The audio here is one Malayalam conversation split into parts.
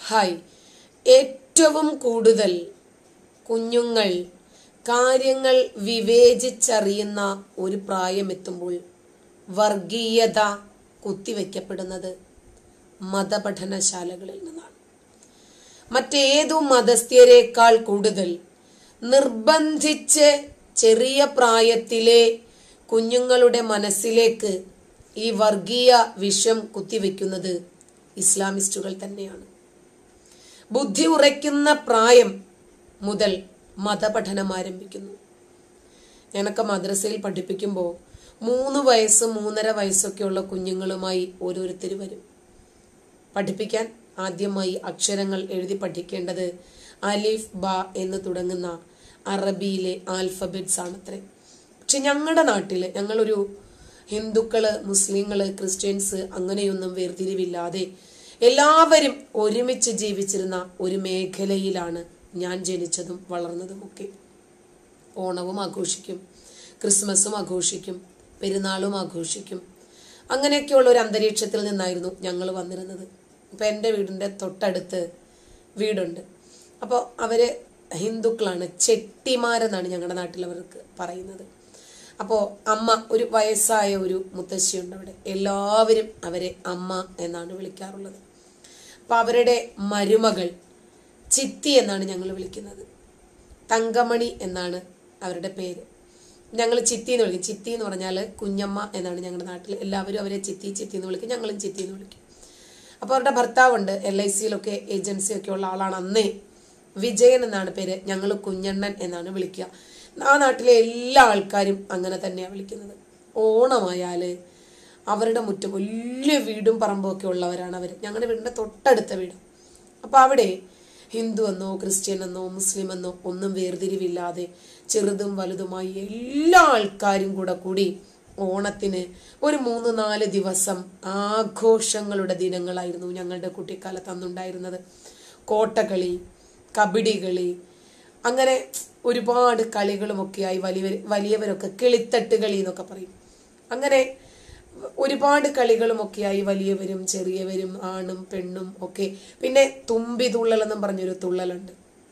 ഹായ് ഏറ്റവും കൂടുതൽ കുഞ്ഞുങ്ങൾ കാര്യങ്ങൾ വിവേചിച്ചറിയുന്ന ഒരു പ്രായമെത്തുമ്പോൾ വർഗീയത കുത്തിവെക്കപ്പെടുന്നത് മതപഠനശാലകളിൽ നിന്നാണ് മറ്റേതു മതസ്ഥരെക്കാൾ കൂടുതൽ നിർബന്ധിച്ച് ചെറിയ പ്രായത്തിലെ കുഞ്ഞുങ്ങളുടെ മനസ്സിലേക്ക് ഈ വർഗീയ വിഷം കുത്തിവെക്കുന്നത് ഇസ്ലാമിസ്റ്റുകൾ തന്നെയാണ് ബുദ്ധി ഉറയ്ക്കുന്ന പ്രായം മുതൽ മതപഠനം ആരംഭിക്കുന്നു ഞാനൊക്കെ മദ്രസയിൽ പഠിപ്പിക്കുമ്പോൾ മൂന്ന് വയസ്സ് മൂന്നര വയസ്സൊക്കെയുള്ള കുഞ്ഞുങ്ങളുമായി ഓരോരുത്തർ വരും പഠിപ്പിക്കാൻ ആദ്യമായി അക്ഷരങ്ങൾ എഴുതി പഠിക്കേണ്ടത് അലിഫ് ബ എന്ന് തുടങ്ങുന്ന അറബിയിലെ ആൽഫബറ്റ്സ് ആണത്രേ പക്ഷെ ഞങ്ങളുടെ നാട്ടിൽ ഞങ്ങളൊരു ഹിന്ദുക്കള് മുസ്ലിങ്ങള് ക്രിസ്ത്യൻസ് അങ്ങനെയൊന്നും വേർതിരിവില്ലാതെ എല്ലാവരും ഒരുമിച്ച് ജീവിച്ചിരുന്ന ഒരു മേഖലയിലാണ് ഞാൻ ജനിച്ചതും വളർന്നതുമൊക്കെ ഓണവും ആഘോഷിക്കും ക്രിസ്മസും ആഘോഷിക്കും പെരുന്നാളും ആഘോഷിക്കും അങ്ങനെയൊക്കെയുള്ള ഒരു അന്തരീക്ഷത്തിൽ നിന്നായിരുന്നു ഞങ്ങൾ വന്നിരുന്നത് ഇപ്പം എൻ്റെ വീടിൻ്റെ തൊട്ടടുത്ത് വീടുണ്ട് അപ്പോൾ അവർ ഹിന്ദുക്കളാണ് ചെട്ടിമാരെന്നാണ് ഞങ്ങളുടെ നാട്ടിൽ അവർക്ക് പറയുന്നത് അപ്പോൾ അമ്മ ഒരു വയസ്സായ ഒരു മുത്തശ്ശിയുണ്ട് അവിടെ എല്ലാവരും അവരെ അമ്മ എന്നാണ് വിളിക്കാറുള്ളത് അപ്പോൾ അവരുടെ മരുമകൾ ചിത്തി എന്നാണ് ഞങ്ങൾ വിളിക്കുന്നത് തങ്കമണി എന്നാണ് അവരുടെ പേര് ഞങ്ങൾ ചിത്തി എന്ന് വിളിക്കും ചിത്തി എന്ന് പറഞ്ഞാൽ കുഞ്ഞമ്മ എന്നാണ് ഞങ്ങളുടെ നാട്ടിൽ എല്ലാവരും അവരെ ചിത്തി ചിത്തി എന്ന് വിളിക്കും ഞങ്ങളും ചിത്തി എന്ന് വിളിക്കും അപ്പോൾ അവരുടെ ഭർത്താവുണ്ട് എൽ ഐ സിയിലൊക്കെ ഏജൻസി ഒക്കെ ഉള്ള ആളാണ് അന്നേ വിജയൻ എന്നാണ് പേര് ഞങ്ങൾ കുഞ്ഞണ്ണൻ എന്നാണ് വിളിക്കുക ആ നാട്ടിലെ എല്ലാ ആൾക്കാരും അങ്ങനെ തന്നെയാണ് വിളിക്കുന്നത് ഓണമായാൽ അവരുടെ മുറ്റം വലിയ വീടും പറമ്പും ഒക്കെ ഉള്ളവരാണ് അവർ ഞങ്ങളുടെ വീടിൻ്റെ തൊട്ടടുത്ത വീട് അപ്പോൾ അവിടെ ഹിന്ദു എന്നോ ക്രിസ്ത്യൻ എന്നോ മുസ്ലിം എന്നോ ഒന്നും വേർതിരിവില്ലാതെ ചെറുതും വലുതുമായി എല്ലാ ആൾക്കാരും കൂടെ കൂടി ഓണത്തിന് ഒരു മൂന്ന് നാല് ദിവസം ആഘോഷങ്ങളുടെ ദിനങ്ങളായിരുന്നു ഞങ്ങളുടെ കുട്ടിക്കാലത്ത് അന്നുണ്ടായിരുന്നത് കോട്ടകളി കബഡി കളി അങ്ങനെ ഒരുപാട് കളികളുമൊക്കെയായി വലിയ വലിയവരൊക്കെ കിളിത്തട്ട് കളി എന്നൊക്കെ പറയും അങ്ങനെ ഒരുപാട് കളികളുമൊക്കെയായി വലിയവരും ചെറിയവരും ആണും പെണ്ണും ഒക്കെ പിന്നെ തുമ്പി തുള്ളൽ എന്നും പറഞ്ഞൊരു തുള്ളലുണ്ട്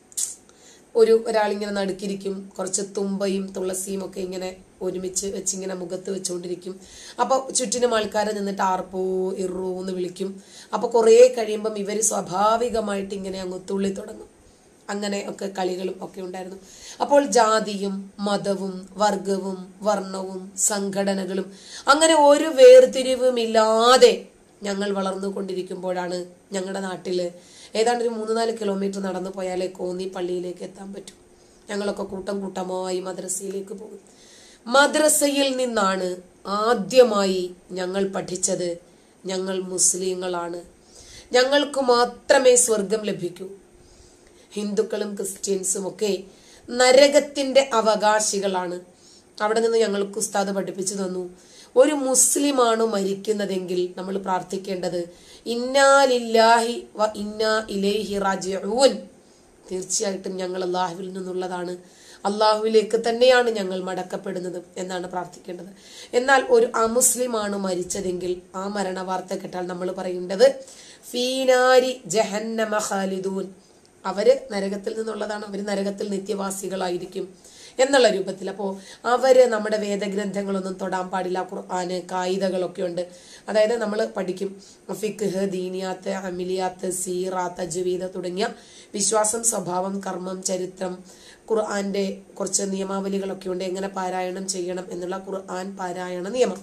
ഒരു ഒരാളിങ്ങനെ നടുക്കിരിക്കും കുറച്ച് തുമ്പയും തുളസിയും ഒക്കെ ഇങ്ങനെ ഒരുമിച്ച് വെച്ചിങ്ങനെ മുഖത്ത് വെച്ചുകൊണ്ടിരിക്കും അപ്പോൾ ചുറ്റിനും ആൾക്കാരെ നിന്നിട്ട് ആർപ്പോ ഇറൂ എന്ന് വിളിക്കും അപ്പോൾ കുറേ കഴിയുമ്പം ഇവർ സ്വാഭാവികമായിട്ട് ഇങ്ങനെ അങ്ങ് തുള്ളി തുടങ്ങും അങ്ങനെ ഒക്കെ കളികളും ഒക്കെ ഉണ്ടായിരുന്നു അപ്പോൾ ജാതിയും മതവും വർഗവും വർണ്ണവും സംഘടനകളും അങ്ങനെ ഒരു വേർതിരിവുമില്ലാതെ ഞങ്ങൾ വളർന്നുകൊണ്ടിരിക്കുമ്പോഴാണ് ഞങ്ങളുടെ നാട്ടിൽ ഏതാണ്ട് ഒരു മൂന്ന് നാല് കിലോമീറ്റർ നടന്നു പോയാലേ കോന്നി പള്ളിയിലേക്ക് എത്താൻ പറ്റും ഞങ്ങളൊക്കെ കൂട്ടം കൂട്ടമായി മദ്രസയിലേക്ക് പോകും മദ്രസയിൽ നിന്നാണ് ആദ്യമായി ഞങ്ങൾ പഠിച്ചത് ഞങ്ങൾ മുസ്ലിങ്ങളാണ് ഞങ്ങൾക്ക് മാത്രമേ സ്വർഗം ലഭിക്കൂ ഹിന്ദുക്കളും ക്രിസ്ത്യൻസും ഒക്കെ നരകത്തിന്റെ അവകാശികളാണ് അവിടെ നിന്ന് ഞങ്ങൾക്ക് ഉസ്താദ് പഠിപ്പിച്ചു തന്നു ഒരു മുസ്ലിമാണ് മരിക്കുന്നതെങ്കിൽ നമ്മൾ പ്രാർത്ഥിക്കേണ്ടത് ഇന്നാലില്ലാഹി വ ഇന്നാ ഇലൈഹി റാജിഊൻ തീർച്ചയായിട്ടും ഞങ്ങൾ അള്ളാഹുവിൽ നിന്നുള്ളതാണ് അള്ളാഹുവിലേക്ക് തന്നെയാണ് ഞങ്ങൾ മടക്കപ്പെടുന്നത് എന്നാണ് പ്രാർത്ഥിക്കേണ്ടത് എന്നാൽ ഒരു അമുസ്ലിമാണ് മരിച്ചതെങ്കിൽ ആ മരണ വാർത്ത കേട്ടാൽ നമ്മൾ പറയേണ്ടത് ഫീനാരി ജഹന്നമ ഖാലിദൂൻ അവര് നരകത്തിൽ നിന്നുള്ളതാണ് അവർ നരകത്തിൽ നിത്യവാസികളായിരിക്കും എന്നുള്ള രൂപത്തിൽ അപ്പോൾ അവര് നമ്മുടെ വേദഗ്രന്ഥങ്ങളൊന്നും തൊടാൻ പാടില്ല ഖുർആന് കായികകളൊക്കെ ഉണ്ട് അതായത് നമ്മൾ പഠിക്കും ഫിഖ് ദീനിയാത്ത് അമിലിയാത്ത് സീറ തജ്വീദ് തുടങ്ങിയ വിശ്വാസം സ്വഭാവം കർമ്മം ചരിത്രം ഖുർആന്റെ കുറച്ച് നിയമാവലികളൊക്കെ ഉണ്ട് എങ്ങനെ പാരായണം ചെയ്യണം എന്നുള്ള ഖുർആൻ പാരായണ നിയമം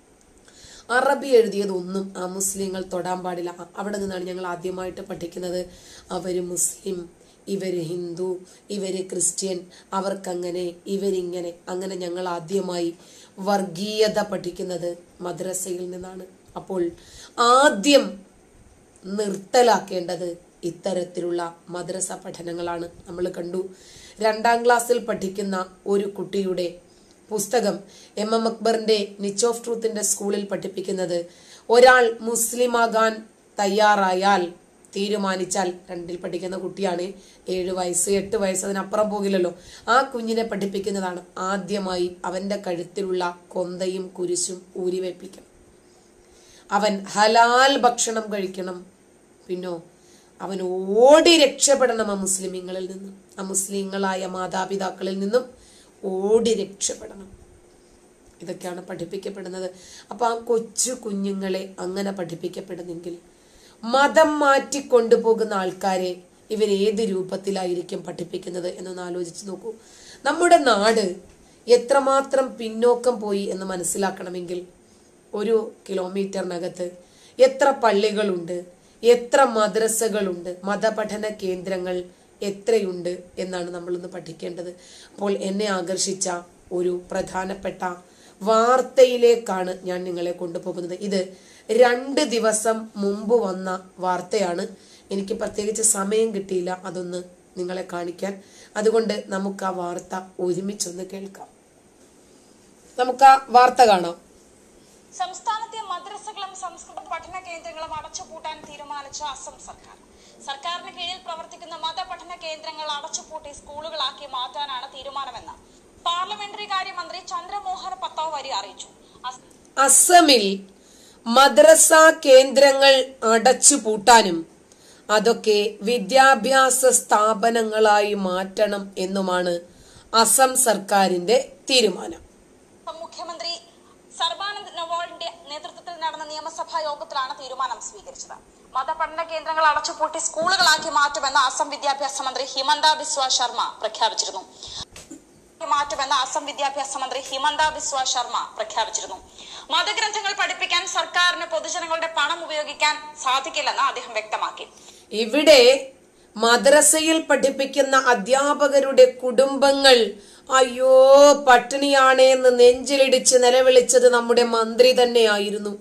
അറബി എഴുതിയതൊന്നും ആ മുസ്ലിങ്ങൾ തൊടാൻ പാടില്ല അവിടെ നിന്നാണ് ഞങ്ങൾ ആദ്യമായിട്ട് പഠിക്കുന്നത് അവര് മുസ്ലിം ഇവര് ഹിന്ദു ഇവര് ക്രിസ്ത്യൻ അവർക്കങ്ങനെ ഇവരിങ്ങനെ അങ്ങനെ ഞങ്ങൾ ആദ്യമായി വർഗീയത പഠിക്കുന്നത് മദ്രസയിൽ നിന്നാണ് അപ്പോൾ ആദ്യം നിർത്തലാക്കേണ്ടത് ഇത്തരത്തിലുള്ള മദ്രസ പഠനങ്ങളാണ് നമ്മൾ കണ്ടു രണ്ടാം ക്ലാസ്സിൽ പഠിക്കുന്ന ഒരു കുട്ടിയുടെ പുസ്തകം എം എം അക്ബറിന്റെ നിച്ച് ഓഫ് ട്രൂത്തിന്റെ സ്കൂളിൽ പഠിപ്പിക്കുന്നത് ഒരാൾ മുസ്ലിമാകാൻ തയ്യാറായാൽ തീരുമാനിച്ചാൽ രണ്ടിൽ പഠിക്കുന്ന കുട്ടിയാണ് ഏഴ് വയസ്സ് എട്ട് വയസ്സ് അതിനപ്പുറം പോകില്ലല്ലോ ആ കുഞ്ഞിനെ പഠിപ്പിക്കുന്നതാണ് ആദ്യമായി അവന്റെ കഴുത്തിലുള്ള കൊന്തയും കുരിശും ഊരി വെപ്പിക്കണം അവൻ ഹലാൽ ഭക്ഷണം കഴിക്കണം പിന്നോ അവൻ ഓടി രക്ഷപ്പെടണം ആ മുസ്ലിമീങ്ങളിൽ നിന്നും ആ മുസ്ലിങ്ങളായ മാതാപിതാക്കളിൽ നിന്നും ഓടി രക്ഷപ്പെടണം ഇതൊക്കെയാണ് പഠിപ്പിക്കപ്പെടുന്നത് അപ്പൊ ആ കൊച്ചു കുഞ്ഞുങ്ങളെ അങ്ങനെ പഠിപ്പിക്കപ്പെടുന്നെങ്കിൽ മതം മാറ്റി കൊണ്ടുപോകുന്ന ആൾക്കാരെ ഇവർ ഏത് രൂപത്തിലായിരിക്കും പഠിപ്പിക്കുന്നത് എന്നൊന്ന് ആലോചിച്ച് നോക്കൂ നമ്മുടെ നാട് എത്രമാത്രം പിന്നോക്കം പോയി എന്ന് മനസ്സിലാക്കണമെങ്കിൽ ഒരു കിലോമീറ്ററിനകത്ത് എത്ര പള്ളികളുണ്ട് എത്ര മദ്രസകളുണ്ട് മതപഠന കേന്ദ്രങ്ങൾ എത്രയുണ്ട് എന്നാണ് നമ്മളൊന്ന് പഠിക്കേണ്ടത് അപ്പോൾ എന്നെ ആകർഷിച്ച ഒരു പ്രധാനപ്പെട്ട വാർത്തയിലേക്കാണ് ഞാൻ നിങ്ങളെ കൊണ്ടുപോകുന്നത് ഇത് രണ്ട് ദിവസം മുമ്പ് വന്ന വാർത്തയാണ് എനിക്ക് പ്രത്യേകിച്ച് സമയം കിട്ടിയില്ല അതൊന്ന് നിങ്ങളെ കാണിക്കാൻ അതുകൊണ്ട് നമുക്ക് ആ വാർത്ത ഒരുമിച്ചൊന്ന് കേൾക്കാം നമുക്ക് ആ വാർത്ത കാണാം സംസ്ഥാനത്തെ മദ്രസകളും സംസ്കൃത പഠന കേന്ദ്രങ്ങളും അടച്ചുപൂട്ടാൻ തീരുമാനിച്ച അസം സർക്കാർ സർക്കാരിന് കീഴിൽ പ്രവർത്തിക്കുന്ന മതപഠന കേന്ദ്രങ്ങൾ അടച്ചുപൂട്ടി സ്കൂളുകളാക്കി മാറ്റാനാണ് തീരുമാനമെന്ന് പാർലമെന്ററി കാര്യമന്ത്രി ചന്ദ്രമോഹൻ പത്തോവരി അറിയിച്ചു അസ്- അസമിൽ മദ്രസ കേന്ദ്രങ്ങൾ അടച്ചുപൂട്ടാനും അതൊക്കെ വിദ്യാഭ്യാസ സ്ഥാപനങ്ങളായി മാറ്റണം എന്നുമാണ് അസം സർക്കാരിന്റെ തീരുമാനം മുഖ്യമന്ത്രി സർബാനന്ദ് നോവലിന്റെ നേതൃത്വത്തിൽ നടന്ന നിയമസഭാ യോഗത്തിലാണ് തീരുമാനം സ്വീകരിച്ചത് മതപഠന കേന്ദ്രങ്ങൾ അടച്ചുപൂട്ടി സ്കൂളുകളാക്കി മാറ്റുമെന്ന് അസം വിദ്യാഭ്യാസ മന്ത്രി ഹിമന്ത ബിസ്വ ശർമ്മ പ്രഖ്യാപിച്ചിരുന്നു മാറ്റുമെന്ന് അസം വിദ്യാഭ്യാസ മന്ത്രി ഹിമന്ത ബിസ്വ ശർമ്മ പ്രഖ്യാപിച്ചിരുന്നു മതഗ്രന്ഥങ്ങൾ പഠിപ്പിക്കാൻ സർക്കാരിന് പൊതുജനങ്ങളുടെ പണം ഉപയോഗിക്കാൻ സാധിക്കില്ലെന്ന് അദ്ദേഹം വ്യക്തമാക്കി ഇവിടെ മദ്രസയിൽ പഠിപ്പിക്കുന്ന അധ്യാപകരുടെ കുടുംബങ്ങൾ അയ്യോ പട്ടിണിയാണേ എന്ന് നെഞ്ചിലിടിച്ച് നിലവിളിച്ചത് നമ്മുടെ മന്ത്രി തന്നെയായിരുന്നു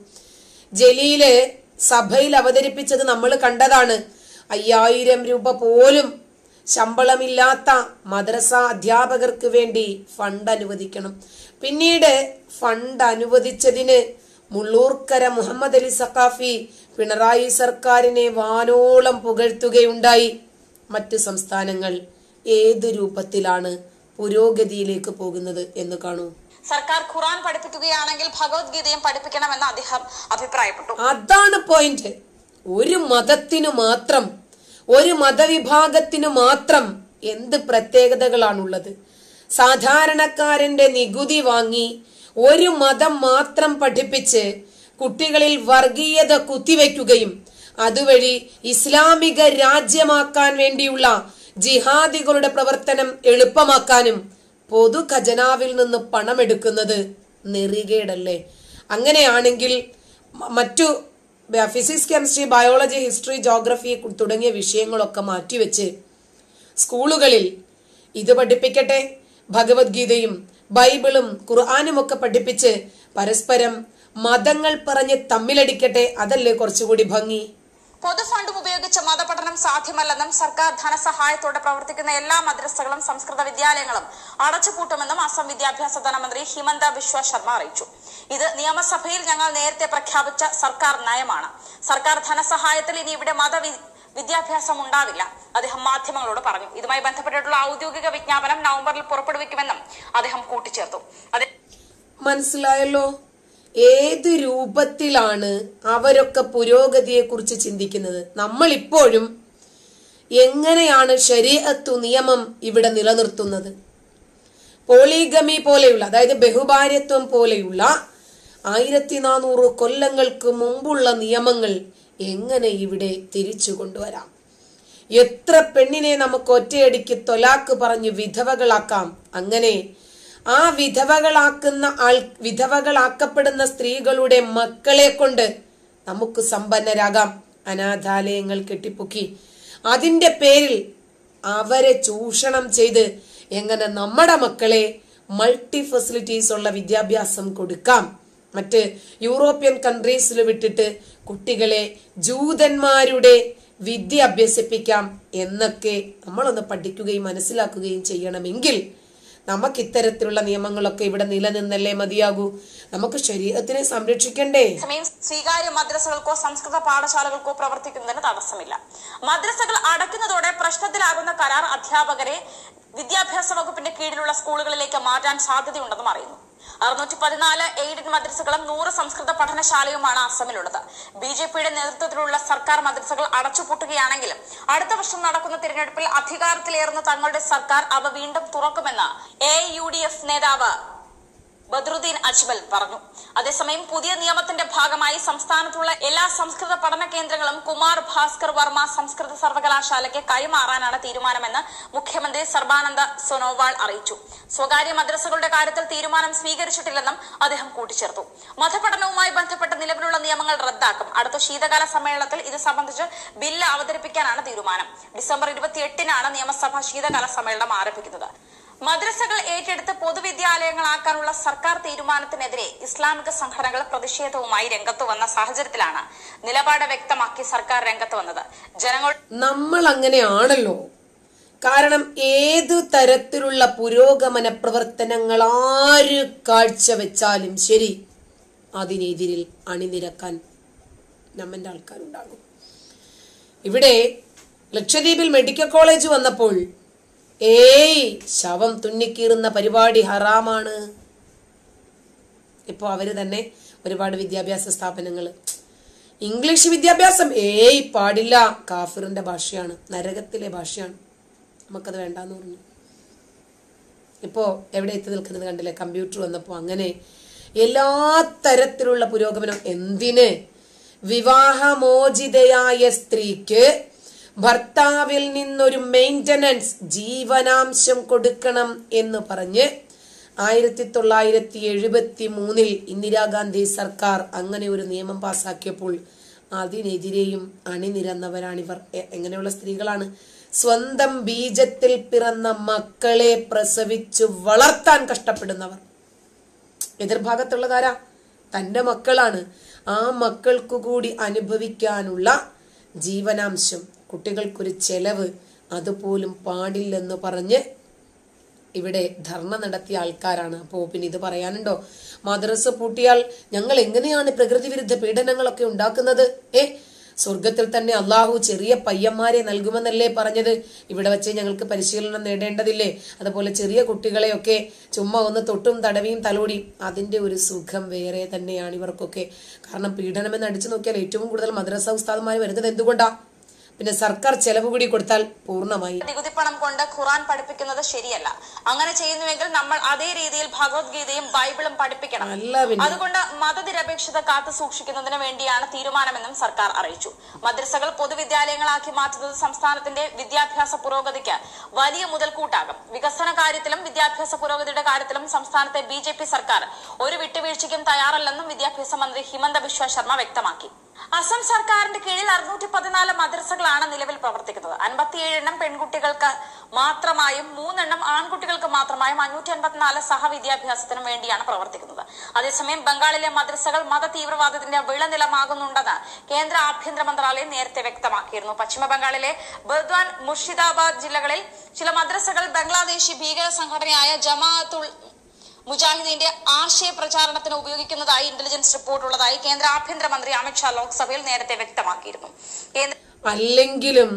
ജലീല് സഭയിൽ അവതരിപ്പിച്ചത് നമ്മൾ കണ്ടതാണ് അയ്യായിരം രൂപ പോലും ശമ്പളമില്ലാത്ത മദ്രസ അധ്യാപകർക്ക് വേണ്ടി ഫണ്ട് അനുവദിക്കണം പിന്നീട് ഫണ്ട് അനുവദിച്ചതിന് മുള്ളൂർക്കര മുഹമ്മദ് അലി സഖാഫി പിണറായി സർക്കാരിനെ വാനോളം പുകഴ്ത്തുകയുണ്ടായി മറ്റ് സംസ്ഥാനങ്ങൾ ഏത് രൂപത്തിലാണ് പുരോഗതിയിലേക്ക് പോകുന്നത് എന്ന് കാണൂ സർക്കാർ ഖുറാൻ പഠിപ്പിക്കുകയാണെങ്കിൽ ഭഗവത്ഗീതയും പഠിപ്പിക്കണമെന്ന് അദ്ദേഹം അഭിപ്രായപ്പെട്ടു അതാണ് പോയിന്റ് ഒരു മതത്തിനു മാത്രം ഒരു മതവിഭാഗത്തിനു മാത്രം എന്ത് പ്രത്യേകതകളാണുള്ളത് സാധാരണക്കാരന്റെ നികുതി വാങ്ങി ഒരു മതം മാത്രം പഠിപ്പിച്ച് കുട്ടികളിൽ വർഗീയത കുത്തിവെക്കുകയും അതുവഴി ഇസ്ലാമിക രാജ്യമാക്കാൻ വേണ്ടിയുള്ള ജിഹാദികളുടെ പ്രവർത്തനം എളുപ്പമാക്കാനും പൊതു ഖജനാവിൽ നിന്ന് പണമെടുക്കുന്നത് നെറികേടല്ലേ അങ്ങനെയാണെങ്കിൽ മ- മറ്റു ബ- physics chemistry biology history geography കു- തുടങ്ങിയ വിഷയങ്ങളൊക്കെ മാറ്റിവെച്ച് സ്കൂളുകളിൽ ഇത് പഠിപ്പിക്കട്ടെ ഭഗവത്ഗീതയും ബൈബിളും ഖുർആാനും ഒക്കെ പഠിപ്പിച്ച് പരസ്പരം മതങ്ങൾ പറഞ്ഞ് തമ്മിലടിക്കട്ടെ അതല്ലേ കുറച്ചുകൂടി ഭംഗി പൊതുഫണ്ടും ഉപയോഗിച്ച് മതപഠനം സാധ്യമല്ലെന്നും സർക്കാർ ധനസഹായത്തോടെ പ്രവർത്തിക്കുന്ന എല്ലാ മദ്രസകളും സംസ്കൃത വിദ്യാലയങ്ങളും അടച്ചുപൂട്ടുമെന്നും അസം വിദ്യാഭ്യാസ ധനമന്ത്രി ഹിമന്ത ബിശ്വ ശർമ്മ അറിയിച്ചു ഇത് നിയമസഭയിൽ ഞങ്ങൾ നേരത്തെ പ്രഖ്യാപിച്ച സർക്കാർ നയമാണ് സർക്കാർ ധനസഹായത്തിൽ ഇനി ഇവിടെ മത വി- വിദ്യാഭ്യാസം ഉണ്ടാവില്ല അദ്ദേഹം മാധ്യമങ്ങളോട് പറഞ്ഞു ഇതുമായി ബന്ധപ്പെട്ടിട്ടുള്ള ഔദ്യോഗിക വിജ്ഞാപനം നവംബറിൽ പുറപ്പെടുവിക്കുമെന്നും അദ്ദേഹം കൂട്ടിച്ചേർത്തു അതെ മനസ്സിലായല്ലോ ഏത് രൂപത്തിലാണ് അവരൊക്കെ പുരോഗതിയെ കുറിച്ച് ചിന്തിക്കുന്നത് നമ്മൾ ഇപ്പോഴും എങ്ങനെയാണ് ശരീഅത്തു നിയമം ഇവിടെ നിലനിർത്തുന്നത് പോളിഗമി പോലെയുള്ള അതായത് ബഹുഭാര്യത്വം പോലെയുള്ള ആയിരത്തി നാനൂറ് കൊല്ലങ്ങൾക്ക് മുമ്പുള്ള നിയമങ്ങൾ എങ്ങനെ ഇവിടെ തിരിച്ചു കൊണ്ടുവരാം എത്ര പെണ്ണിനെ നമുക്ക് ഒറ്റയടിക്ക് തൊലാക്ക് പറഞ്ഞ് വിധവകളാക്കാം അങ്ങനെ ആ വിധവകളാക്കുന്ന ആൾ വിധവകളാക്കപ്പെടുന്ന സ്ത്രീകളുടെ മക്കളെ കൊണ്ട് നമുക്ക് സമ്പന്നരാകാം അനാഥാലയങ്ങൾ കെട്ടിപ്പൊക്കി അതിന്റെ പേരിൽ അവരെ ചൂഷണം ചെയ്ത് എങ്ങനെ നമ്മുടെ മക്കളെ മൾട്ടി ഫെസിലിറ്റീസ് ഉള്ള വിദ്യാഭ്യാസം കൊടുക്കാം മറ്റ് യൂറോപ്യൻ കൺട്രീസിൽ വിട്ടിട്ട് കുട്ടികളെ ജൂതന്മാരുടെ വിദ്യ അഭ്യസിപ്പിക്കാം എന്നൊക്കെ നമ്മളൊന്ന് പഠിക്കുകയും മനസ്സിലാക്കുകയും ചെയ്യണമെങ്കിൽ നമുക്ക് ഇത്തരത്തിലുള്ള നിയമങ്ങളൊക്കെ ഇവിടെ നിലനിന്നല്ലേ മതിയാകൂ നമുക്ക് ശരീരത്തിനെ സംരക്ഷിക്കണ്ടേ സമയം സ്വീകാര്യ മദ്രസകൾക്കോ സംസ്കൃത പാഠശാലകൾക്കോ പ്രവർത്തിക്കുന്നതിന് തടസ്സമില്ല മദ്രസകൾ അടയ്ക്കുന്നതോടെ പ്രശ്നത്തിലാകുന്ന കരാർ അധ്യാപകരെ വിദ്യാഭ്യാസ വകുപ്പിന്റെ കീഴിലുള്ള സ്കൂളുകളിലേക്ക് മാറ്റാൻ സാധ്യതയുണ്ടെന്നും അറിയുന്നു അറുന്നൂറ്റി പതിനാല് എയ്ഡഡ് മദ്രസകളും നൂറ് സംസ്കൃത പഠനശാലയുമാണ് അസമിലുള്ളത് ബി ജെ പിയുടെ നേതൃത്വത്തിലുള്ള സർക്കാർ മദ്രസകൾ അടച്ചുപൂട്ടുകയാണെങ്കിലും അടുത്ത വർഷം നടക്കുന്ന തിരഞ്ഞെടുപ്പിൽ അധികാരത്തിലേറുന്ന തങ്ങളുടെ സർക്കാർ അവ വീണ്ടും തുറക്കുമെന്ന് എ യു ഡി എഫ് നേതാവ് ബദ്രുദ്ദീൻ അജ്മൽ പറഞ്ഞു അതേസമയം പുതിയ നിയമത്തിന്റെ ഭാഗമായി സംസ്ഥാനത്തുള്ള എല്ലാ സംസ്കൃത പഠന കേന്ദ്രങ്ങളും കുമാർ ഭാസ്കർ വർമ്മ സംസ്കൃത സർവകലാശാലയ്ക്ക് കൈമാറാനാണ് തീരുമാനമെന്ന് മുഖ്യമന്ത്രി സർബാനന്ദ സോനോവാൾ അറിയിച്ചു സ്വകാര്യ മദ്രസകളുടെ കാര്യത്തിൽ തീരുമാനം സ്വീകരിച്ചിട്ടില്ലെന്നും അദ്ദേഹം കൂട്ടിച്ചേർത്തു മതപഠനവുമായി ബന്ധപ്പെട്ട നിലവിലുള്ള നിയമങ്ങൾ റദ്ദാക്കും അടുത്ത ശീതകാല സമ്മേളനത്തിൽ ഇത് സംബന്ധിച്ച് ബില്ല് അവതരിപ്പിക്കാനാണ് തീരുമാനം ഡിസംബർ ഇരുപത്തിയെട്ടിനാണ് നിയമസഭ ശീതകാല സമ്മേളനം ആരംഭിക്കുന്നത് മദ്രസകൾ ഏറ്റെടുത്ത് പൊതുവിദ്യാലയങ്ങളാക്കാനുള്ള സർക്കാർ തീരുമാനത്തിനെതിരെ ഇസ്ലാമിക സംഘടനകൾ പ്രതിഷേധവുമായി രംഗത്തു വന്ന സാഹചര്യത്തിലാണ് നിലപാട് വ്യക്തമാക്കി സർക്കാർ രംഗത്ത് വന്നത് ജനങ്ങൾ നമ്മൾ അങ്ങനെയാണല്ലോ കാരണം ഏതു തരത്തിലുള്ള പുരോഗമന പ്രവർത്തനങ്ങൾ ആര് കാഴ്ചവെച്ചാലും ശരി അതിനെതിരിൽ അണിനിരക്കാൻ നമ്മന്റെ ആൾക്കാരുണ്ടാകും ഇവിടെ ലക്ഷദ്വീപിൽ മെഡിക്കൽ കോളേജ് വന്നപ്പോൾ ഏയ് ശവം തുന്നിക്കീറുന്ന പരിപാടി ഹറാമാണ് ഇപ്പോൾ അവര് തന്നെ ഒരുപാട് വിദ്യാഭ്യാസ സ്ഥാപനങ്ങൾ ഇംഗ്ലീഷ് വിദ്യാഭ്യാസം ഏയ് പാടില്ല കാഫിറിന്റെ ഭാഷയാണ് നരകത്തിലെ ഭാഷയാണ് നമുക്കത് വേണ്ടാന്ന് പറഞ്ഞു ഇപ്പോ എവിടെ എത്തി നിൽക്കുന്നത് കണ്ടില്ലേ കമ്പ്യൂട്ടർ വന്നപ്പോൾ അങ്ങനെ എല്ലാ തരത്തിലുള്ള പുരോഗമനം എന്തിന് വിവാഹമോചിതയായ സ്ത്രീക്ക് ഭർത്താവിൽ നിന്നൊരു മെയിൻ്റനൻസ് ജീവനാംശം കൊടുക്കണം എന്ന് പറഞ്ഞ് ആയിരത്തി തൊള്ളായിരത്തി എഴുപത്തി മൂന്നിൽ ഇന്ദിരാഗാന്ധി സർക്കാർ അങ്ങനെ ഒരു നിയമം പാസാക്കിയപ്പോൾ അതിനെതിരെയും അണിനിരന്നവരാണിവർ എ- എങ്ങനെയുള്ള സ്ത്രീകളാണ് സ്വന്തം ബീജത്തിൽ പിറന്ന മക്കളെ പ്രസവിച്ചു വളർത്താൻ കഷ്ടപ്പെടുന്നവർ എതിർഭാഗത്തുള്ളതാരാ തന്റെ മക്കളാണ് ആ മക്കൾക്കു കൂടി അനുഭവിക്കാനുള്ള ജീവനാംശം കുട്ടികൾക്കൊരു ചെലവ് അതുപോലും പാടില്ലെന്ന് പറഞ്ഞ് ഇവിടെ ധർണ നടത്തിയ ആൾക്കാരാണ് അപ്പോ പിന്നെ ഇത് പറയാനുണ്ടോ മദ്രസ പൂട്ടിയാൽ ഞങ്ങൾ എങ്ങനെയാണ് പ്രകൃതി വിരുദ്ധ പീഡനങ്ങളൊക്കെ ഉണ്ടാക്കുന്നത് ഏ സ്വർഗത്തിൽ തന്നെ അള്ളാഹു ചെറിയ പയ്യന്മാരെ നൽകുമെന്നല്ലേ പറഞ്ഞത് ഇവിടെ വെച്ച് ഞങ്ങൾക്ക് പരിശീലനം നേടേണ്ടതില്ലേ അതുപോലെ ചെറിയ കുട്ടികളെയൊക്കെ ചുമ്മാ ഒന്ന് തൊട്ടും തടവിയും തലോടി അതിന്റെ ഒരു സുഖം വേറെ തന്നെയാണ് ഇവർക്കൊക്കെ കാരണം പീഡനമെന്ന് അടിച്ചു നോക്കിയാൽ ഏറ്റവും കൂടുതൽ മദ്രസ ഉസ്താദന്മാർ വരുന്നത് എന്തുകൊണ്ടാ പിന്നെ സർക്കാർ ചെലവ് കൂടി കൊടുത്താൽ പൂർണ്ണമായി നികുതി പണം കൊണ്ട് ഖുറാൻ പഠിപ്പിക്കുന്നത് ശരിയല്ല അങ്ങനെ ചെയ്യുന്നുവെങ്കിൽ നമ്മൾ അതേ രീതിയിൽ ഭഗവത്ഗീതയും ബൈബിളും പഠിപ്പിക്കണം അല്ല പിന്നെ അതുകൊണ്ട് മതനിരപേക്ഷത കാത്തു സൂക്ഷിക്കുന്നതിന് വേണ്ടിയാണ് തീരുമാനമെന്നും സർക്കാർ അറിയിച്ചു മദ്രസകൾ പൊതുവിദ്യാലയങ്ങളാക്കി മാറ്റുന്നത് സംസ്ഥാനത്തിന്റെ വിദ്യാഭ്യാസ പുരോഗതിക്ക് വലിയ മുതൽക്കൂട്ടാകും വികസന കാര്യത്തിലും വിദ്യാഭ്യാസ പുരോഗതിയുടെ കാര്യത്തിലും സംസ്ഥാനത്തെ ബി ജെ പി സർക്കാർ ഒരു വിട്ടുവീഴ്ചയ്ക്കും തയ്യാറല്ലെന്നും വിദ്യാഭ്യാസ മന്ത്രി ഹിമന്ത ബിശ്വ ശർമ്മ വ്യക്തമാക്കി അസം സർക്കാരിന്റെ കീഴിൽ അറുന്നൂറ്റി പതിനാല് മദ്രസകളാണ് നിലവിൽ പ്രവർത്തിക്കുന്നത് അൻപത്തിയേഴ് എണ്ണം പെൺകുട്ടികൾക്ക് മാത്രമായും മൂന്നെണ്ണം ആൺകുട്ടികൾക്ക് മാത്രമായും അഞ്ഞൂറ്റി അൻപത്തിനാല് സഹവിദ്യാഭ്യാസത്തിനും വേണ്ടിയാണ് പ്രവർത്തിക്കുന്നത് അതേസമയം ബംഗാളിലെ മദ്രസകൾ മത തീവ്രവാദത്തിന്റെ വിളനിലമാകുന്നുണ്ടെന്ന് കേന്ദ്ര ആഭ്യന്തര മന്ത്രാലയം നേരത്തെ വ്യക്തമാക്കിയിരുന്നു പശ്ചിമ ബംഗാളിലെ ബർദ്വാൻ മുർഷിദാബാദ് ജില്ലകളിൽ ചില മദ്രസകൾ ബംഗ്ലാദേശി ഭീകര സംഘടനയായ ജമാഅത്തുൾ മുജാഹിദീന്റെ ആശയ പ്രചാരണത്തിന് ഉപയോഗിക്കുന്നതായി ഇന്റലിജൻസ് റിപ്പോർട്ട് ഉള്ളതായി കേന്ദ്ര ആഭ്യന്തരമന്ത്രി അമിത്ഷാ ലോക്സഭയിൽ നേരത്തെ വ്യക്തമാക്കിയിരുന്നു കേന്ദ്ര അല്ലെങ്കിലും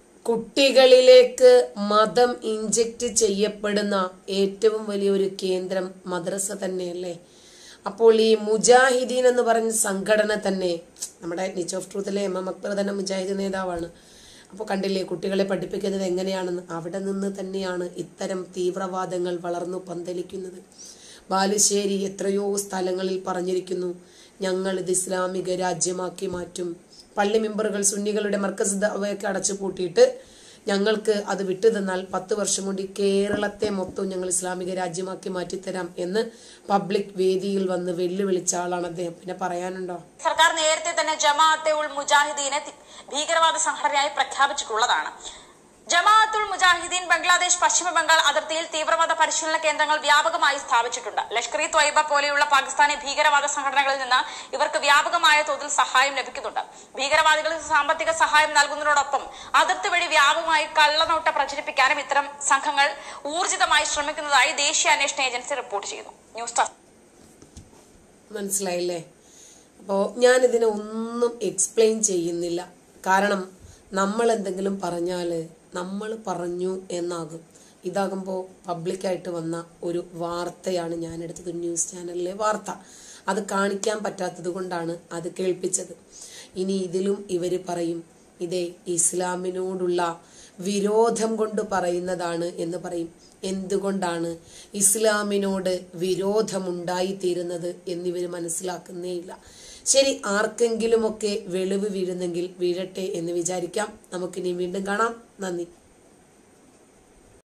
കുട്ടികളിലേക്ക് മതം ഇഞ്ചക്ട് ചെയ്യപ്പെടുന്ന ഏറ്റവും വലിയൊരു കേന്ദ്രം മദ്രസ തന്നെയല്ലേ അപ്പോൾ ഈ മുജാഹിദീൻ എന്ന് പറഞ്ഞ സംഘടന തന്നെ നമ്മുടെ നിച്ച് ഓഫ് ട്രൂത്തിലെ എം എം അക്ബർ തന്നെ മുജാഹിദ് നേതാവാണ് അപ്പോൾ കണ്ടില്ലേ കുട്ടികളെ പഠിപ്പിക്കുന്നത് എങ്ങനെയാണെന്ന് അവിടെ നിന്ന് തന്നെയാണ് ഇത്തരം തീവ്രവാദങ്ങൾ വളർന്നു പന്തലിക്കുന്നത് ബാലുശ്ശേരി എത്രയോ സ്ഥലങ്ങളിൽ പറഞ്ഞിരിക്കുന്നു ഞങ്ങൾ ഇത് ഇസ്ലാമിക രാജ്യമാക്കി മാറ്റും പള്ളി മെമ്പറുകൾ സുന്നികളുടെ മർക്കസ് ദഅവയൊക്കെ അടച്ചു പൂട്ടിയിട്ട് ഞങ്ങൾക്ക് അത് വിട്ടു തന്നാൽ പത്ത് വർഷം കൊണ്ട് ഈ കേരളത്തെ മൊത്തം ഞങ്ങൾ ഇസ്ലാമിക രാജ്യമാക്കി മാറ്റിത്തരാം എന്ന് പബ്ലിക് വേദിയിൽ വന്ന് വെല്ലുവിളിച്ച ആളാണ് അദ്ദേഹം പിന്നെ പറയാനുണ്ടോ സർക്കാർ നേരത്തെ തന്നെ ജമാഅത്തെ ഉൾ മുജാഹിദീനെ തി- ഭീകരവാദ സംഘടനയായി പ്രഖ്യാപിച്ചിട്ടുള്ളതാണ് ജമാഅത്തുൽ മുജാഹിദീൻ ബംഗ്ലാദേശ് പശ്ചിമ ബംഗാൾ അതിർത്തിയിൽ തീവ്രവാദ പരിശീലന കേന്ദ്രങ്ങൾ വ്യാപകമായി സ്ഥാപിച്ചിട്ടുണ്ട് ലഷ്കർ ഇ ത്വയ്ബ പോലെയുള്ള പാകിസ്ഥാനി ഭീകരവാദ സംഘടനകളിൽ നിന്ന് ഇവർക്ക് വ്യാപകമായ തോതിൽ സഹായം ലഭിക്കുന്നുണ്ട് ഭീകരവാദികൾക്ക് സാമ്പത്തിക സഹായം നൽകുന്നതിനോടൊപ്പം അതിർത്തി വഴി വ്യാപകമായി കള്ളനോട്ട പ്രചരിപ്പിക്കാനും ഇത്തരം സംഘങ്ങൾ ഊർജിതമായി ശ്രമിക്കുന്നതായി ദേശീയ അന്വേഷണ ഏജൻസി റിപ്പോർട്ട് ചെയ്യുന്നു ന്യൂസ് ഡെസ്ക് മനസ്സിലായില്ലേ അപ്പോൾ ഞാനിതിനെ ഒന്നും എക്സ്പ്ലെയിൻ ചെയ്യുന്നില്ല കാരണം നമ്മൾ എന്തെങ്കിലും പറഞ്ഞാൽ നമ്മൾ പറഞ്ഞു എന്നാകും ഇതാകുമ്പോൾ പബ്ലിക്കായിട്ട് വന്ന ഒരു വാർത്തയാണ് ഞാൻ എടുത്തത് ന്യൂസ് ചാനലിലെ വാർത്ത അത് കാണിക്കാൻ പറ്റാത്തത് കൊണ്ടാണ് അത് കേൾപ്പിച്ചത് ഇനി ഇതിലും ഇവർ പറയും ഇതേ ഇസ്ലാമിനോടുള്ള വിരോധം കൊണ്ട് പറയുന്നതാണ് എന്ന് പറയും എന്തുകൊണ്ടാണ് ഇസ്ലാമിനോട് വിരോധമുണ്ടായിത്തീരുന്നത് എന്നിവർ മനസ്സിലാക്കുന്നേയില്ല ശരി ആർക്കെങ്കിലുമൊക്കെ വെളിവ് വീഴുന്നെങ്കിൽ വീഴട്ടെ എന്ന് വിചാരിക്കാം നമുക്കിനി വീണ്ടും കാണാം നന്ദി